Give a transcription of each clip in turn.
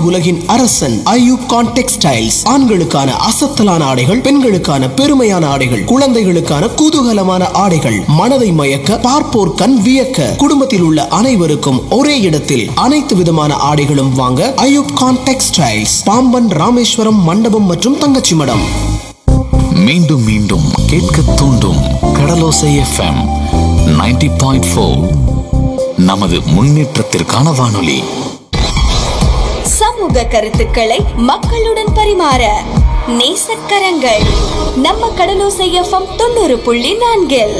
உலகின் அரசன் ஐயூப் கான் டெக்ஸ்டைல்ஸ் ஆண்களுக்கான அசத்தலான ஆடைகள் பெண்களுக்கான பெருமையான ஆடைகள் குழந்தைகளுக்கான குதூகலமான ஆடைகள் மனதை மயக்க பார்ப்போர் கண் வியக்க குடும்பத்தில் உள்ள அனைவருக்கும் ஒரே இடத்தில் அனைத்து விதமான ஆடைகளும் வாங்க ஐயூப் கான் டெக்ஸ்டைல்ஸ் பாம்பன் ராமேஸ்வரம் மண்டபம் மற்றும் தங்கச்சி மடம் மீண்டும் மீண்டும் கேட்க தூண்டும் கடலோசை எஃப்எம் 90.4 பாயிண்ட் ஃபோர் நமது முன்னேற்றத்திற்கான வானொலி சமூக கருத்துக்களை மக்களுடன் பரிமாற நேசக்கரங்கள் நம்ம கடலோசை எஃப்எம் தொண்ணூறு புள்ளி நான்கில்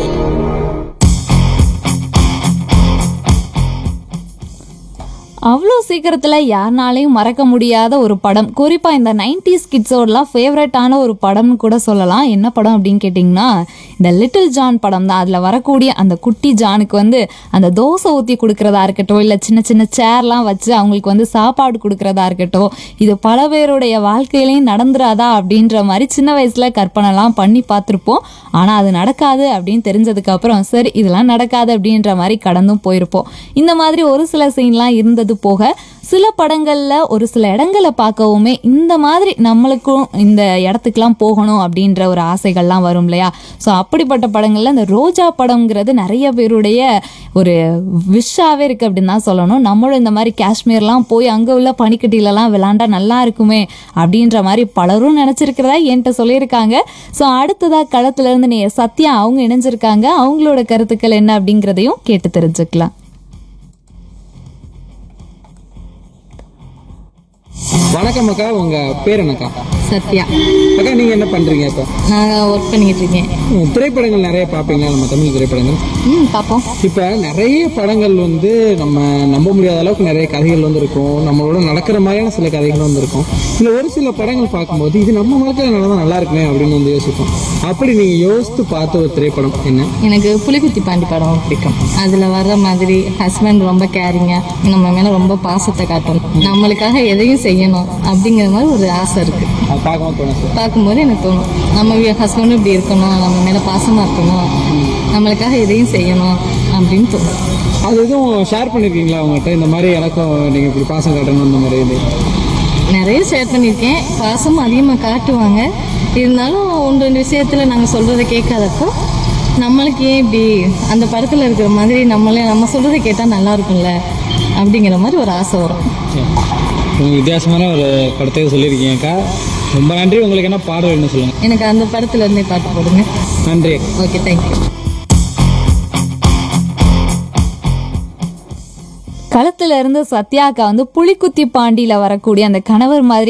அவ்வளோ சீக்கிரத்தில் யாருனாலையும் மறக்க முடியாத ஒரு படம் குறிப்பாக இந்த நைன்டிஸ் கிட்ஸோடலாம் ஃபேவரட்டான ஒரு படம்னு கூட சொல்லலாம் என்ன படம் அப்படின்னு கேட்டிங்கன்னா இந்த லிட்டில் ஜான் படம் தான் அதில் வரக்கூடிய அந்த குட்டி ஜானுக்கு வந்து அந்த தோசை ஊற்றி கொடுக்குறதா இருக்கட்டும் இல்லை சின்ன சின்ன சேர்லாம் வச்சு அவங்களுக்கு வந்து சாப்பாடு கொடுக்குறதா இருக்கட்டும் இது பல பேருடைய வாழ்க்கையிலையும் நடந்துராதா அப்படின்ற மாதிரி சின்ன வயசில் கற்பனைலாம் பண்ணி பார்த்துருப்போம் ஆனால் அது நடக்காது அப்படின்னு தெரிஞ்சதுக்கப்புறம் சரி இதெல்லாம் நடக்காது அப்படின்ற மாதிரி கடந்தும் போயிருப்போம் இந்த மாதிரி ஒரு சில சீன்லாம் இருந்தது போக சில படங்களில் ஒரு சில இடங்களை பார்க்கவுமே இந்த மாதிரி நம்மளுக்கும் இந்த இடத்துக்குலாம் போகணும் அப்படின்ற ஒரு ஆசைகள்லாம் வரும் இல்லையா ஸோ அப்படிப்பட்ட படங்களில் இந்த ரோஜா படம்ங்கிறது நிறைய பேருடைய ஒரு விஷாகவே இருக்குது அப்படின்னு தான் சொல்லணும் நம்மளும் இந்த மாதிரி காஷ்மீர்லாம் போய் அங்கே உள்ள பனிக்கட்டிலலாம் விளாண்டா நல்லா இருக்குமே அப்படின்ற மாதிரி பலரும் நினச்சிருக்கிறதா என்கிட்ட சொல்லியிருக்காங்க ஸோ அடுத்ததாக களத்துலேருந்து நீ சத்யா அவங்க இணைஞ்சிருக்காங்க அவங்களோட கருத்துக்கள் என்ன அப்படிங்கிறதையும் கேட்டு தெரிஞ்சுக்கலாம் வணக்கம் அக்கா உங்க பேர் என்னக்கா சத்யா அக்கா நீங்க என்ன பண்றீங்க இப்போ நாங்கள் ஒர்க் பண்ணிக்கிட்டு இருக்கேன் ம், திரைப்படங்கள் நிறைய பார்ப்பீங்களா நம்ம தமிழ் திரைப்படங்கள் ம் பார்ப்போம் இப்போ நிறைய படங்கள் வந்து நம்ம நம்ப முடியாத அளவுக்கு நிறைய கதைகள் வந்து இருக்கும் நம்மளோட நடக்கிற மாதிரியான சில கதைகள் வந்து இருக்கும் இந்த ஒரு சில படங்கள் பார்க்கும்போது இது நம்ம வாழ்க்கையில் நடந்தால் நல்லா இருக்குமே அப்படின்னு வந்து யோசிப்போம் அப்படி நீங்க யோசித்து பார்த்த ஒரு திரைப்படம் என்ன எனக்கு புலிகுத்தி பாண்டி படம் பிடிக்கும் அதில் வர்ற மாதிரி ஹஸ்பண்ட் ரொம்ப கேரிங்காக நம்ம மேலே ரொம்ப பாசத்தை காட்டணும் நம்மளுக்காக எதையும் செய்யணும் அப்படிங்கிற மாதிரி ஒரு ஆசை இருக்குது அது பார்க்கவும் தோணும் சார் பார்க்கும்போது எனக்கு தோணும் நம்ம ஹஸ்பண்டும் இப்படி இருக்கணும் நம்ம மேலே பாசமாக இருக்கணும் நம்மளுக்காக எதையும் செய்யணும் அப்படின்னு தோணும் அது எதுவும் ஷேர் பண்ணியிருக்கீங்களா அவங்ககிட்ட இந்த மாதிரி எனக்கும் நீங்கள் இப்படி பாசம் காட்டணும் இந்த மாதிரி இது நிறைய ஷேர் பண்ணியிருக்கேன் பாசம் அதிகமாக காட்டுவாங்க இருந்தாலும் ஒன்று ரெண்டு விஷயத்தில் நாங்கள் சொல்கிறத கேட்காதப்போ நம்மளுக்கு ஏன் இப்படி அந்த படத்தில் இருக்கிற மாதிரி நம்மளே நம்ம சொல்கிறத கேட்டால் நல்லா இருக்கும்ல அப்படிங்கிற மாதிரி ஒரு ஆசை வரும் உங்க வித்தியாசமான ஒரு படத்தை சொல்லியிருக்கீங்கக்கா ரொம்ப நன்றி உங்களுக்கு என்ன பாடல் வேணும்னு சொல்லுங்க எனக்கு அந்த படத்துல இருந்தே பாட்டு போடுங்க நன்றி ஓகே தேங்க்யூ களத்துல இருந்து சத்யாக்கா வந்து புலிக்குத்தி பாண்டியில வரக்கூடிய அந்த கணவர் மாதிரி